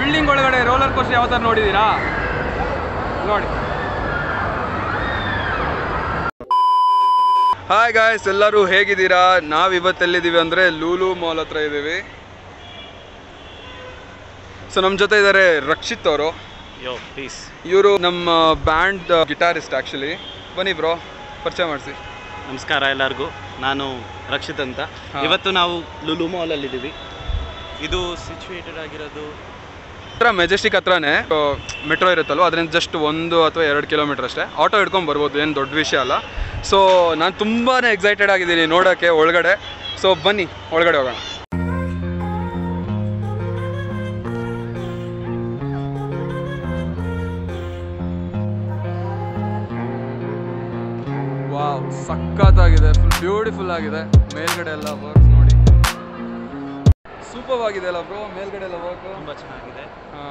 Building ಒಳಗಡೆ roller coaster ಯಾವ ಥರ ನೋಡಿದ್ದೀರಾ ನೋಡಿ ಹಾಯ್ ಗಾಯ್ಸ್ ಎಲ್ಲರೂ ಹೇಗಿದ್ದೀರಾ ನಾವು ಇವತ್ತು ಎಲ್ಲಿದ್ದೀವಿ ಅಂದರೆ ಲೂಲು ಮಾಲ್ ಹತ್ರ ಇದ್ದೀವಿ ಸೊ ನಮ್ಮ ಜೊತೆ ಇದ್ದಾರೆ ರಕ್ಷಿತ್ ಅವರು ಯೋ ಪ್ಲೀಸ್ ಇವರು ನಮ್ಮ ಬ್ಯಾಂಡ್ ಗಿಟಾರಿಸ್ಟ್ ಆ್ಯಕ್ಚುಲಿ ಬನ್ನಿ ಬ್ರೋ ಪರಿಚಯ ಮಾಡಿಸಿ ನಮಸ್ಕಾರ ಎಲ್ಲರಿಗೂ ನಾನು ರಕ್ಷಿತ್ ಅಂತ ಹಾ. ಇವತ್ತು ನಾವು ಲುಲು ಮಾಲಲ್ಲಿದ್ದೀವಿ ಇದು ಸಿಚುವೇಟೆಡ್ ಆಗಿರೋದು ಹತ್ರ ಮೆಜೆಸ್ಟಿಕ್ ಹತ್ರನೇ ಮೆಟ್ರೋ ಇರುತ್ತಲ್ವ ಅದರಿಂದ ಜಸ್ಟ್ ಒಂದು ಅಥವಾ ಎರಡು ಕಿಲೋಮೀಟರ್ ಅಷ್ಟೇ ಆಟೋ ಹಿಡ್ಕೊಂಡು ಬರ್ಬೋದು ಏನು ದೊಡ್ಡ ವಿಷಯ ಅಲ್ಲ ಸೊ ನಾನು ತುಂಬಾ ಎಕ್ಸೈಟೆಡ್ ಆಗಿದ್ದೀನಿ ನೋಡೋಕ್ಕೆ ಒಳಗಡೆ ಸೊ ಬನ್ನಿ ಒಳಗಡೆ ಹೋಗೋಣ ವಾವ್ ಸಖತ್ತಾಗಿದೆ ಫುಲ್ ಬ್ಯೂಟಿಫುಲ್ ಆಗಿದೆ ಮೇಲ್ಗಡೆ ಎಲ್ಲ ವರ್ಕ್ಸ್ ನೋಡಿ ಸೂಪರ್ ಆಗಿದೆ ಅಲ್ಲ ಬ್ರೋ ಮೇಲ್ಗಡೆ ಎಲ್ಲ ವರ್ಕ್ ತುಂಬ ಚೆನ್ನಾಗಿದೆ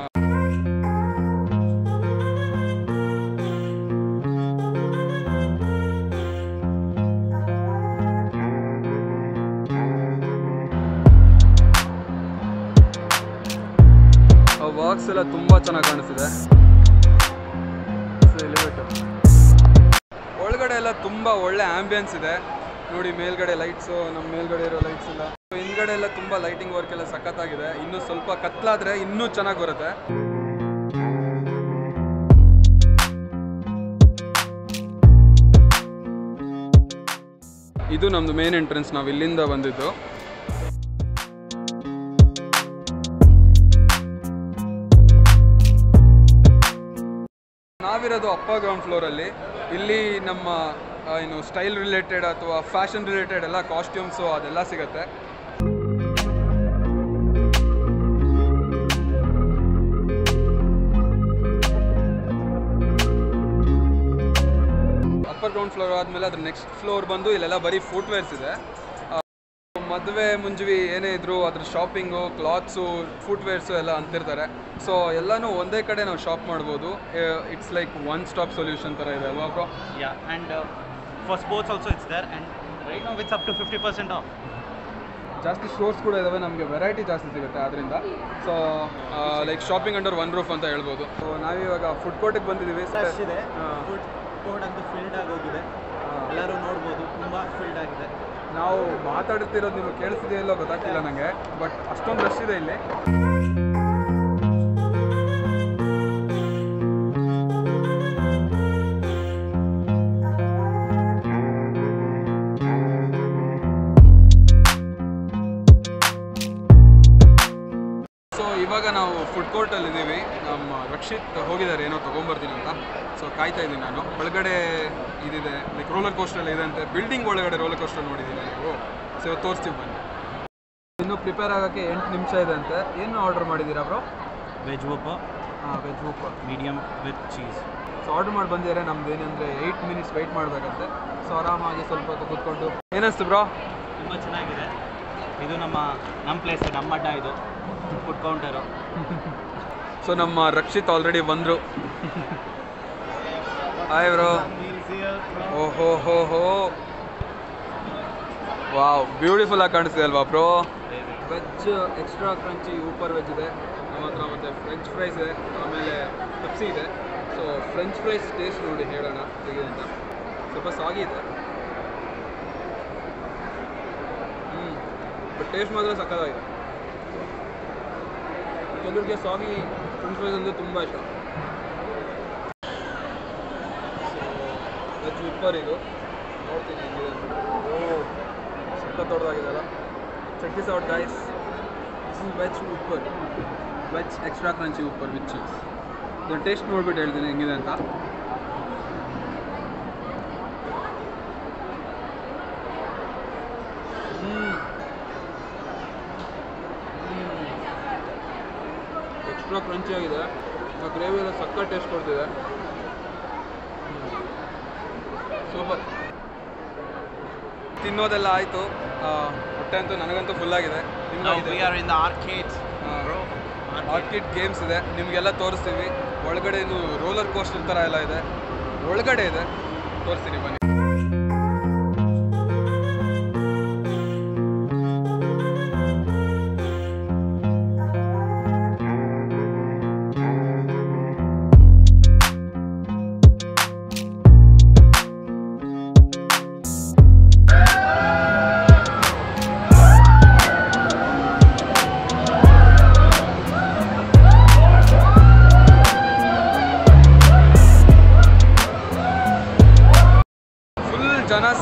ವರ್ಕ್ಸ್ ಎಲ್ಲ ತುಂಬಾ ಚೆನ್ನಾಗಿ ಕಾಣಿಸ್ತಿದೆ So, elevator. ಒಳಗಡೆ ಎಲ್ಲ ತುಂಬಾ ಒಳ್ಳೆ ಆಂಬಿಯನ್ಸ್ ಇದೆ ನೋಡಿ ಮೇಲ್ಗಡೆ ಲೈಟ್ಸು ನಮ್ಮ ಮೇಲ್ಗಡೆ ಇರೋ ಲೈಟ್ಸ್ ಎಲ್ಲ ಹಿಂದ್ಗಡೆ ಎಲ್ಲ ತುಂಬಾ ಲೈಟಿಂಗ್ ವರ್ಕ್ ಎಲ್ಲ ಸಖತ್ತಾಗಿದೆ ಇನ್ನು ಸ್ವಲ್ಪ ಕತ್ಲಾದ್ರೆ ಇನ್ನೂ ಚೆನ್ನಾಗಿ ಬರುತ್ತೆ ಇದು ನಮ್ದು ಮೇನ್ ಎಂಟ್ರೆನ್ಸ್ ನಾವು ಇಲ್ಲಿಂದ ಬಂದಿದ್ದು ನಾವಿರೋದು ಅಪ್ಪ ಗ್ರೌಂಡ್ ಫ್ಲೋರಲ್ಲಿ ಇಲ್ಲಿ ನಮ್ಮ ಆ, ಏನು ಸ್ಟೈಲ್ ರಿಲೇಟೆಡ್ ಅಥವಾ ಫ್ಯಾಷನ್ ರಿಲೇಟೆಡ್ ಎಲ್ಲ ಕಾಸ್ಟ್ಯೂಮ್ಸು ಅದೆಲ್ಲ ಸಿಗುತ್ತೆ ಅಪ್ಪರ್ ಗ್ರೌಂಡ್ ಫ್ಲೋರ್ ಆದಮೇಲೆ ಅದ್ರ ನೆಕ್ಸ್ಟ್ ಫ್ಲೋರ್ ಬಂದು ಇಲ್ಲೆಲ್ಲ ಬರೀ ಫುಟ್ವೇರ್ಸ್ ಇದೆ ಮದುವೆ ಮುಂಜುವಿ ಏನೇ ಇದ್ರು ಅದ್ರ ಶಾಪಿಂಗು ಕ್ಲಾತ್ಸು ಫುಟ್ವೇರ್ಸು ಎಲ್ಲ ಅಂತಿರ್ತಾರೆ ಸೊ ಎಲ್ಲನೂ ಒಂದೇ ಕಡೆ ನಾವು ಶಾಪ್ ಮಾಡ್ಬೋದು it's like one stop solution ಥರ ಇದೆ ಅಲ್ವಾ bro yeah and for sports also it's there and right now it's up to fifty percent off ಜಾಸ್ತಿ ಸ್ಟೋರ್ಸ್ ಕೂಡ ಇದಾವೆ ನಮಗೆ ವೆರೈಟಿ ಜಾಸ್ತಿ ಸಿಗುತ್ತೆ ಅದರಿಂದ so like shopping under one roof ಅಂತ ಹೇಳ್ಬೋದು ಸೊ ನಾವಿವಾಗ ಫುಡ್ ಕೋರ್ಟಿಗೆ ಬಂದಿದ್ದೀವಿ ಫ್ರೆಶ್ ಇದೆ ಹಾ. ಫುಡ್ ಕೋರ್ಟ್ ಅಂತೂ ಫಿಲ್ಡ್ ಆಗೋಗಿದೆ ಹಾ. ಎಲ್ಲರೂ ನೋಡ್ಬೋದು ತುಂಬ ಫಿಲ್ಡ್ ಆಗಿದೆ ನಾವು ಮಾತಾಡ್ತಿರೋದು ನಿಮಗೆ ಕೇಳಿಸ್ತಿದೆಯೋ ಇಲ್ಲೋ ಗೊತ್ತಾಗ್ತಿಲ್ಲ ನನಗೆ ಬಟ್ ಅಷ್ಟೊಂದು ರಶ್ ಇದೆ ಇಲ್ಲಿ ಸೊ ಇವಾಗ ನಾವು ಫುಡ್ ಕೋರ್ಟಲ್ಲಿ ಇದ್ದೀವಿ ನಮ್ಮ ರಕ್ಷಿತ್ ಹೋಗಿದ್ದಾರೆ ಏನೋ ತೊಗೊಂಬರ್ತೀನಿ ಅಂತ ಸೊ ಕಾಯ್ತಾ ಇದ್ದೀನಿ ನಾನು ಒಳಗಡೆ ಇದಿದೆ ಲೈಕ್ ರೋಲರ್ ಕೋಸ್ಟರ್ ಇದೆ ಅಂತೆ ಬಿಲ್ಡಿಂಗ್ ಒಳಗಡೆ ರೋಲರ್ ಕೋಸ್ಟರ್ ನೋಡಿದ್ದೀನಿ ನೀವು ಸೊ ಇವತ್ತು ತೋರಿಸ್ತೀವಿ ಬನ್ನಿ ಇನ್ನು ಪ್ರಿಪೇರ್ ಆಗೋಕ್ಕೆ ಎಂಟು ನಿಮಿಷ ಇದೆ ಅಂತೆ ಏನು ಆರ್ಡರ್ ಮಾಡಿದ್ದೀರಾ ಬ್ರೋ ವೆಜ್ ಒಪ್ಪ ಹಾಂ veg book medium with cheese so order ಮಾಡಿ ಬಂದಿದ್ದಾರೆ ನಮ್ದು ಏನಂದರೆ ಏಯ್ಟ್ ಮಿನಿಟ್ಸ್ ವೆಯ್ಟ್ ಮಾಡಬೇಕಂತೆ ಸೊ ಆರಾಮಾಗಿ ಸ್ವಲ್ಪ ಹೊತ್ತು ಕೂತ್ಕೊಂಡು ಏನಿಸ್ತು ಬ್ರೋ ತುಂಬ ಚೆನ್ನಾಗಿದೆ ಇದು ನಮ್ಮ ನಮ್ಮ ಪ್ಲೇಸ್ ನಮ್ಮ ಅಡ್ಡ ಇದು ಫುಡ್ ಕೌಂಟರು ಸೊ ನಮ್ಮ ರಕ್ಷಿತ್ ಆಲ್ರೆಡಿ ಬಂದರು ಹಾಯ್ ಬ್ರೋ ಓಹೋ ಹೋ ಹೋ ವಾವ್ ಬ್ಯೂಟಿಫುಲ್ ಆಗಿ ಕಾಣಿಸ್ತಿದೆ ಅಲ್ವಾ bro veg extra crunchy whopper veg ಇದೆ ನಮ್ಮ ಹತ್ರ ಮತ್ತು ಫ್ರೆಂಚ್ ಫ್ರೈಸ್ ಇದೆ ಆಮೇಲೆ ಪೆಪ್ಸಿ ಇದೆ ಸೊ ಫ್ರೆಂಚ್ ಫ್ರೈಸ್ ಟೇಸ್ಟ್ ನೋಡಿ ಹೇಳೋಣ ಹೇಗಿದೆ ಅಂತ ಸ್ವಲ್ಪ ಸಾಗಿ ಇದೆ ಹ್ಞೂ ಬಟ್ ಟೇಸ್ಟ್ ಮಾತ್ರ ಸಕ್ಕತ್ತಾಗಿದೆ ಕೆಲವ್ರಿಗೆ ಸಾಗಿ ಫ್ರೆಂಚ್ ಫ್ರೈಸ್ ಅಂದರೆ ತುಂಬ ಇಷ್ಟ ಸೊ ವೆಜ್ ವಿಪ್ಪರ್ ಇದು ನೋಡ್ತೀನಿ ಹೆಂಗಿದೆ ಅಂತ ಓ ಸಖತ್ ದೊಡ್ಡದಾಗಿದೆಲ್ಲ check this out guys this is veg whopper veg extra crunchy whopper with cheese ಇದನ್ನು ಟೇಸ್ಟ್ ನೋಡ್ಬಿಟ್ಟು ಹೇಳ್ತೀನಿ ಹೆಂಗಿದೆ ಅಂತ ಎಕ್ಸ್ಟ್ರಾ ಕ್ರಂಚಿ ಆಗಿದೆ ಆ ಗ್ರೇವಿ ಎಲ್ಲ ಸಕ್ಕ ಟೇಸ್ಟ್ ಕೊಡ್ತಿದೆ ಸೂಪರ್ ತಿನ್ನೋದೆಲ್ಲ ಆಯಿತು ಹೊಟ್ಟೆ ಅಂತೂ ನನಗಂತೂ ಫುಲ್ ಆಗಿದೆ Now ನಿಮ್ಗಾಗಿದೆ we are in the arcade. bro. Arcade games ಇದೆ ನಿಮಗೆಲ್ಲ ತೋರಿಸ್ತೀವಿ ಒಳಗಡೆ ಇದು ರೋಲರ್ ಕೋಸ್ಟರ್ ಥರ ಎಲ್ಲ ಇದೆ ಒಳಗಡೆ ಇದೆ ತೋರಿಸ್ತೀನಿ ಬನ್ನಿ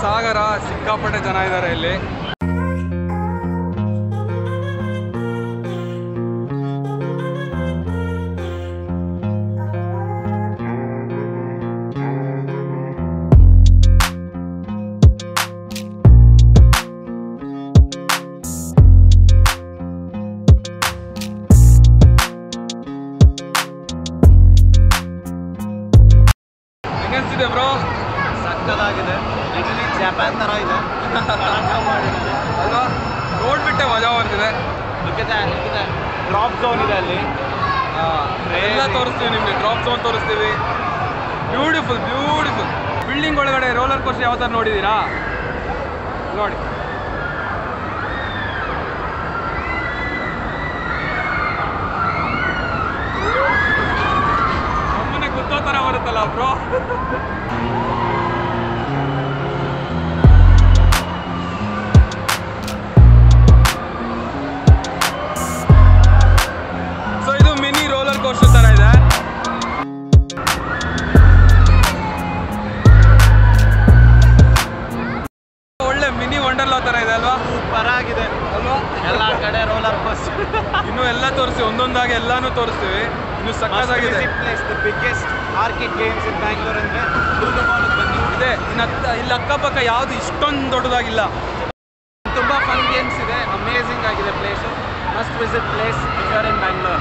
ಸಾಗರ ಸಿಕ್ಕಾಪಟ್ಟೆ ಜನ ಇದ್ದಾರೆ ಇಲ್ಲಿ ಹೆಂಗನ್ಸಿದೆ ಬ್ರೋ ಸಕ್ಕದಾಗಿದೆ ಲಿಟಲಿ ಜಪಾನ್ ಥರ ಇದೆ ಅಲ್ವಾ ನೋಡ್ಬಿಟ್ಟೆ ಮಜಾ ಬರ್ತಿದೆ ಡ್ರಾಪ್ ಝೋನ್ ಇದೆ ಅಲ್ಲಿ ಎಲ್ಲ ತೋರಿಸ್ತೀವಿ ನಿಮಗೆ ಡ್ರಾಪ್ ಝೋನ್ ತೋರಿಸ್ತೀವಿ ಬ್ಯೂಟಿಫುಲ್ ಬ್ಯೂಟಿಫುಲ್ ಬಿಲ್ಡಿಂಗ್ ಒಳಗಡೆ ರೋಲರ್ ಕೋಸ್ಟರ್ ಯಾವ ಥರ ನೋಡಿದ್ದೀರಾ ನೋಡಿ ನಮ್ಮನೆ ಗೊತ್ತೋ ಥರ ಬರುತ್ತಲ್ಲ ಬ್ರೋ ಸೊ ಇದು ಮಿನಿ ರೋಲರ್ ಕೋಸ್ಟರ್ ಥರ ಇದೆ ಒಳ್ಳೆ ಮಿನಿ ವಂಡರ್ಲಾ ಥರ ಇದೆ ಅಲ್ವಾ ಸೂಪರ್ ಆಗಿದೆ ಅಲ್ವಾ ಎಲ್ಲ ಕಡೆ ರೋಲರ್ ಕೋಸ್ಟರ್ ಇನ್ನು ಎಲ್ಲ ತೋರಿಸಿ ಒಂದೊಂದಾಗಿ ಎಲ್ಲಾನು ತೋರಿಸ್ತೀವಿ ಇನ್ನು ಸಕ್ಕತ್ತಾಗಿದೆ place the biggest arcade games in Bangalore ಅಂದ್ರೆ ಲೂಲು ಮಾಲ್ಗೆ ಬನ್ನಿ ಇದೆ ಇನ್ನು ಹತ್ತ- ಇಲ್ಲಿ ಅಕ್ಕಪಕ್ಕ ಯಾವುದು ಇಷ್ಟೊಂದು ದೊಡ್ಡದಾಗಿಲ್ಲ ತುಂಬಾ ಫನ್ ಗೇಮ್ಸ್ ಇದೆ ಅಮೇಝಿಂಗ್ ಆಗಿದೆ place must visit place if are in Bangalore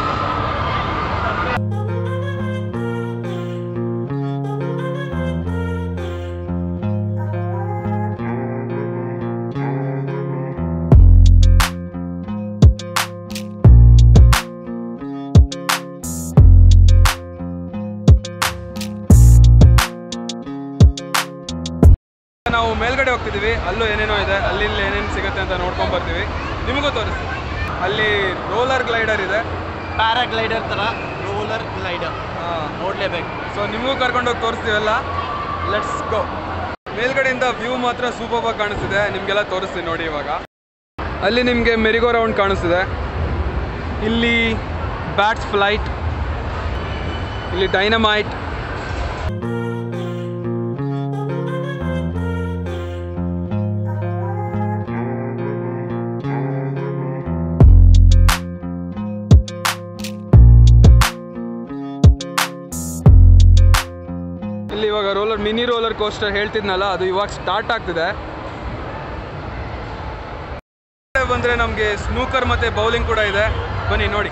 ನಾವು ಮೇಲ್ಗಡೆ ಹೋಗ್ತಿದ್ದೀವಿ ಅಲ್ಲೂ ಏನೇನೋ ಇದೆ ಅಲ್ಲಿ ಇಲ್ಲಿ ಏನೇನು ಸಿಗುತ್ತೆ ಅಂತ ನೋಡ್ಕೊಂಡ್ ಬರ್ತೀವಿ ನಿಮಗೂ ತೋರಿಸ್ತೀವಿ ಅಲ್ಲಿ ರೋಲರ್ ಗ್ಲೈಡರ್ ಇದೆ ಪ್ಯಾರಾಗ್ಲೈಡರ್ ಥರ ರೋಲರ್ ಗ್ಲೈಡರ್ ನೋಡಲೇಬೇಕು ಸೊ ನಿಮಗೂ ಕರ್ಕೊಂಡೋಗಿ ತೋರಿಸ್ತೀವಲ್ಲ ಲೆಟ್ಸ್ ಗೋ ಮೇಲ್ಗಡೆಯಿಂದ ವ್ಯೂ ಮಾತ್ರ ಸೂಪರ್ ಆಗಿ ಕಾಣಿಸ್ತಿದೆ ನಿಮಗೆಲ್ಲ ತೋರಿಸ್ತೀನಿ ನೋಡಿ ಇವಾಗ ಅಲ್ಲಿ ನಿಮಗೆ ಮೆರಿಗೋ ರೌಂಡ್ ಕಾಣಿಸ್ತಿದೆ ಇಲ್ಲಿ ಬ್ಯಾಟ್ಸ್ ಫ್ಲೈಟ್ ಇಲ್ಲಿ ಡೈನಮೈಟ್ ಇಲ್ಲಿ ಇವಾಗ ರೋಲರ್ ಮಿನಿ ರೋಲರ್ ಕೋಸ್ಟರ್ ಹೇಳ್ತಿದ್ನಲ್ಲ ಅದು ಇವಾಗ ಸ್ಟಾರ್ಟ್ ಆಗ್ತಿದೆ ಬಂದ್ರೆ ನಮಗೆ ಸ್ನೂಕರ್ ಮತ್ತೆ ಬೌಲಿಂಗ್ ಕೂಡ ಇದೆ ಬನ್ನಿ ನೋಡಿ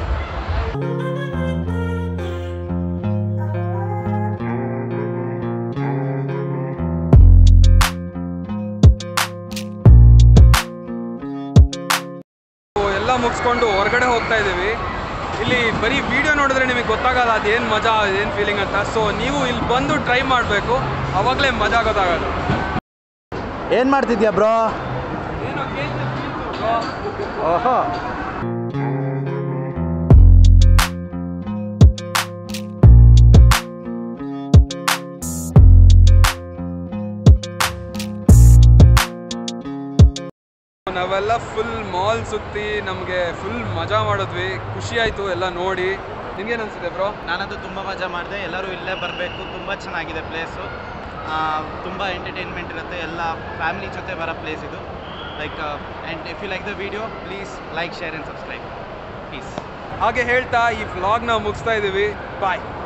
ಎಲ್ಲ ಮುಗಿಸ್ಕೊಂಡು ಹೊರಗಡೆ ಹೋಗ್ತಾ ಇದ್ದೀವಿ ಇಲ್ಲಿ ಬರೀ ವಿಡಿಯೋ ನೋಡಿದ್ರೆ ನಿಮಗೆ ಗೊತ್ತಾಗಲ್ಲ ಅದೇನು ಮಜಾ ಏನು ಫೀಲಿಂಗ್ ಅಂತ ಸೊ ನೀವು ಇಲ್ಲಿ ಬಂದು ಟ್ರೈ ಮಾಡಬೇಕು ಅವಾಗಲೇ ಮಜಾ ಗೊತ್ತಾಗೋದು ಏನು ಮಾಡ್ತಿದ್ಯಾ ಬ್ರೋ ಓಹೋ ನಾವೆಲ್ಲ ಫುಲ್ ಮಾಲ್ ಸುತ್ತಿ ನಮಗೆ ಫುಲ್ ಮಜಾ ಮಾಡಿದ್ವಿ ಖುಷಿ ಆಯಿತು ಎಲ್ಲ ನೋಡಿ ನಿಮ್ಗೇನು ಅನ್ಸಿದೆ ಬ್ರೋ ನಾನಂತೂ ತುಂಬ ಮಜಾ ಮಾಡಿದೆ ಎಲ್ಲರೂ ಇಲ್ಲೇ ಬರಬೇಕು ತುಂಬ ಚೆನ್ನಾಗಿದೆ ಪ್ಲೇಸು ತುಂಬ ಎಂಟರ್ಟೈನ್ಮೆಂಟ್ ಇರುತ್ತೆ ಎಲ್ಲ ಫ್ಯಾಮಿಲಿ ಜೊತೆ ಬರೋ ಪ್ಲೇಸ್ ಇದು like and if you like the video please like share and subscribe please ಹಾಗೆ ಹೇಳ್ತಾ ಈ ವ್ಲಾಗ್ನ ಮುಗಿಸ್ತಾ ಇದ್ದೀವಿ ಬಾಯ್